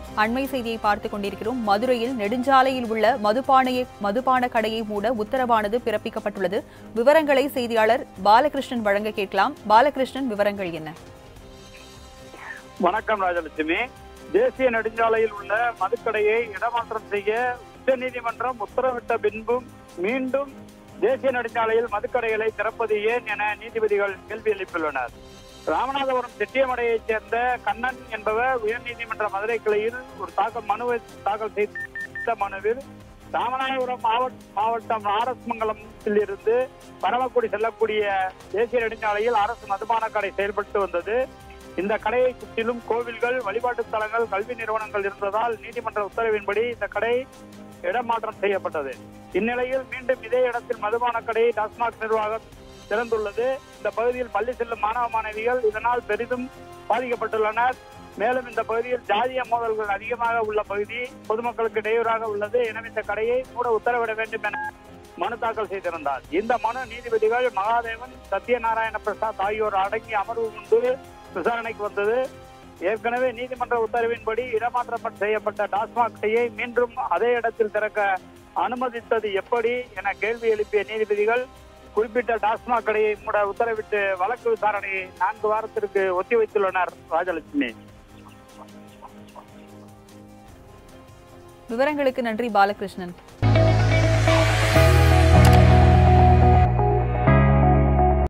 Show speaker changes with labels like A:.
A: அண்மை செய்தியை பார்த்துக் கொண்டிருக்கிறோம் மதுரையில் நெடுஞ்சாலையில் உள்ள மதுபானையை மதுபான கடையை மூட உத்தரவானது பிறப்பிக்கப்பட்டுள்ளது விவரங்களை செய்தியாளர் பாலகிருஷ்ணன் வழங்க கேட்கலாம் பாலகிருஷ்ணன் விவரங்கள் என்ன
B: வணக்கம் ராஜலட்சுமி தேசிய நெடுஞ்சாலையில் உள்ள மதுக்கடையை இடமாற்றம் செய்ய உச்சநீதிமன்றம் உத்தரவிட்ட பின்பும் மீண்டும் தேசிய நெடுஞ்சாலையில் மதுக்கடைகளை திறப்பது ஏன் என நீதிபதிகள் கேள்வி எழுப்பியுள்ளனர் ராமநாதபுரம் செட்டியமடையைச் சேர்ந்த கண்ணன் என்பவர் உயர்நீதிமன்ற மதுரை கிளையில் ஒரு தாக்கல் மனுவை தாக்கல் செய்த மனுவில் ராமநாதபுரம் மாவட்ட மாவட்டம் ஆர்எஸ் மங்கலத்தில் இருந்து பரமக்குடி செல்லக்கூடிய தேசிய நெடுஞ்சாலையில் அரசு மதுபான கடை செயல்பட்டு வந்தது இந்த கடையை சுற்றிலும் கோவில்கள் வழிபாட்டு தலங்கள் கல்வி நிறுவனங்கள் இருந்ததால் நீதிமன்ற உத்தரவின்படி இந்த கடை இடமாற்றம் செய்யப்பட்டது இந்நிலையில் மீண்டும் இதே இடத்தில் மதுபான கடையை டாஸ்மாக் நிர்வாகம் திறந்துள்ளது இந்த பகுதியில் பள்ளி செல்லும் மாணவ மாணவிகள் இதனால் பெரிதும் பாதிக்கப்பட்டுள்ளனர் மேலும் இந்த பகுதியில் ஜாதிய மோதல்கள் அதிகமாக உள்ள பகுதி பொதுமக்களுக்கு இடையூறாக உள்ளது எனவே இந்த கடையை மூட உத்தரவிட வேண்டும் என மனு தாக்கல் செய்திருந்தார் இந்த மனு நீதிபதிகள் மகாதேவன் சத்யநாராயண பிரசாத் ஆகியோர் அடங்கிய அமர்வு முன்பு விசாரணைக்கு வந்தது ஏற்கனவே நீதிமன்ற உத்தரவின்படி இடமாற்றம் செய்யப்பட்ட டாஸ்மாக் கடையை மீண்டும் அதே இடத்தில் திறக்க அனுமதித்தது எப்படி என கேள்வி எழுப்பிய நீதிபதிகள் குறிப்பிட்ட டாஸ்மாக் கடையை மூட உத்தரவிட்டு வழக்கு விசாரணையை நான்கு வாரத்திற்கு ஒத்திவைத்துள்ளனர் ராஜலட்சுமி
A: விவரங்களுக்கு நன்றி பாலகிருஷ்ணன்